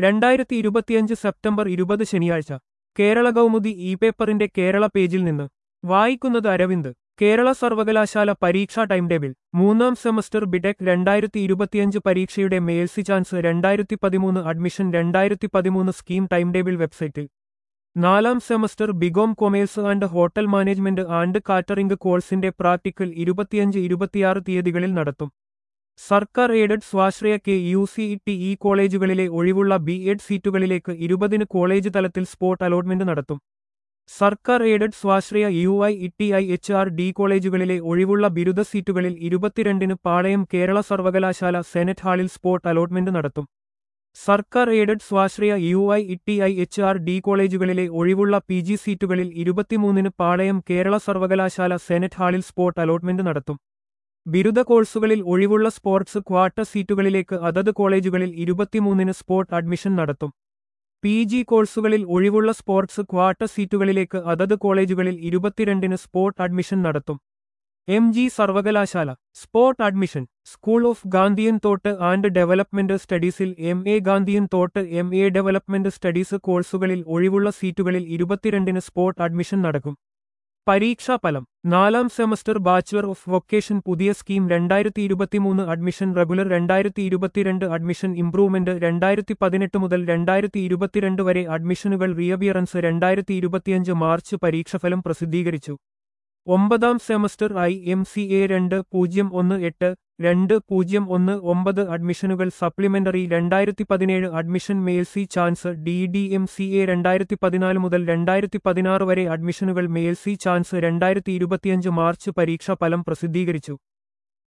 രണ്ടായിരത്തി ഇരുപത്തിയഞ്ച് സെപ്റ്റംബർ ഇരുപത് ശനിയാഴ്ച കേരള കൗമുദി ഇ പേപ്പറിന്റെ കേരള പേജിൽ നിന്ന് വായിക്കുന്നത് അരവിന്ദ് കേരള സർവകലാശാല പരീക്ഷാ ടൈം ടേബിൾ മൂന്നാം സെമസ്റ്റർ ബിടെക് രണ്ടായിരത്തി ഇരുപത്തിയഞ്ച് പരീക്ഷയുടെ മേൽസി ചാൻസ് രണ്ടായിരത്തി പതിമൂന്ന് അഡ്മിഷൻ രണ്ടായിരത്തി പതിമൂന്ന് സ്കീം ടൈം ടേബിൾ വെബ്സൈറ്റിൽ നാലാം semester B com commerce and hotel management and catering കോഴ്സിന്റെ പ്രാക്ടിക്കൽ ഇരുപത്തിയഞ്ച് ഇരുപത്തിയാറ് തീയതികളിൽ നടത്തും സർക്കാർ എയ്ഡഡ് സ്വാശ്രയ K U C T E കോളേജുകളിലെ ഒഴിവുള്ള ബി എഡ് സീറ്റുകളിലേക്ക് ഇരുപതിന് കോളേജ് തലത്തിൽ സ്പോട്ട് അലോട്ട്മെന്റ് നടത്തും സർക്കാർ എയ്ഡഡ് സ്വാശ്രയ U I E T I H R D കോളേജുകളിലെ ഒഴിവുള്ള ബിരുദ സീറ്റുകളിൽ ഇരുപത്തിരണ്ടിന് പാളയം കേരള സർവകലാശാല സെനറ്റ് ഹാളിൽ സ്പോട്ട് അലോട്ട്മെന്റ് നടത്തും സർക്കാർ എയ്ഡഡ് സ്വാശ്രയ U I E T I H R D കോളേജുകളിലെ ഒഴിവുള്ള പി ജി സീറ്റുകളിൽ ഇരുപത്തിമൂന്നിന് പാളയം കേരള സർവകലാശാല സെനറ്റ് ഹാളിൽ സ്പോട്ട് അലോട്ട്മെന്റ് നടത്തും ബിരുദ കോഴ്സുകളിൽ ഒഴിവുള്ള സ്പോർട്സ് ക്വാർട്ടർ സീറ്റുകളിലേക്ക് അതത് കോളേജുകളിൽ ഇരുപത്തിമൂന്നിന് സ്പോട്ട് അഡ്മിഷൻ നടത്തും പി ജി കോഴ്സുകളിൽ ഒഴിവുള്ള സ്പോർട്സ് ക്വാർട്ടർ സീറ്റുകളിലേക്ക് അതത് കോളേജുകളിൽ ഇരുപത്തിരണ്ടിന് സ്പോട്ട് അഡ്മിഷൻ നടത്തും എം ജി സർവകലാശാല spot admission school of Gandhian thought and development സ്റ്റഡീസിൽ M A Gandhian thought M A development studies കോഴ്സുകളിൽ ഒഴിവുള്ള സീറ്റുകളിൽ ഇരുപത്തിരണ്ടിന് സ്പോട്ട് അഡ്മിഷൻ നടക്കും പരീക്ഷാഫലം നാലാം സെമസ്റ്റർ ബാച്ചുലർ ഓഫ് വൊക്കേഷൻ പുതിയ സ്കീം രണ്ടായിരത്തി ഇരുപത്തിമൂന്ന് അഡ്മിഷൻ റെഗുലർ രണ്ടായിരത്തി ഇരുപത്തിരണ്ട് അഡ്മിഷൻ ഇംപ്രൂവ്മെന്റ് രണ്ടായിരത്തി പതിനെട്ട് മുതൽ രണ്ടായിരത്തി ഇരുപത്തിരണ്ട് വരെ അഡ്മിഷനുകൾ റിയബിയറൻസ് രണ്ടായിരത്തി ഇരുപത്തിയഞ്ച് മാർച്ച് പരീക്ഷഫലം പ്രസിദ്ധീകരിച്ചു ഒമ്പതാം semester I M C A രണ്ട് പൂജ്യം ഒന്ന് എട്ട് രണ്ട് പൂജ്യം ഒന്ന് ഒമ്പത് അഡ്മിഷനുകൾ സപ്ലിമെന്ററി രണ്ടായിരത്തി പതിനേഴ് admission mercy chance D D M C A രണ്ടായിരത്തി പതിനാല് മുതൽ രണ്ടായിരത്തി പതിനാറ് വരെ അഡ്മിഷനുകൾ മേൽസി ചാൻസ് രണ്ടായിരത്തി ഇരുപത്തിയഞ്ച് മാർച്ച് പരീക്ഷാ ഫലം പ്രസിദ്ധീകരിച്ചു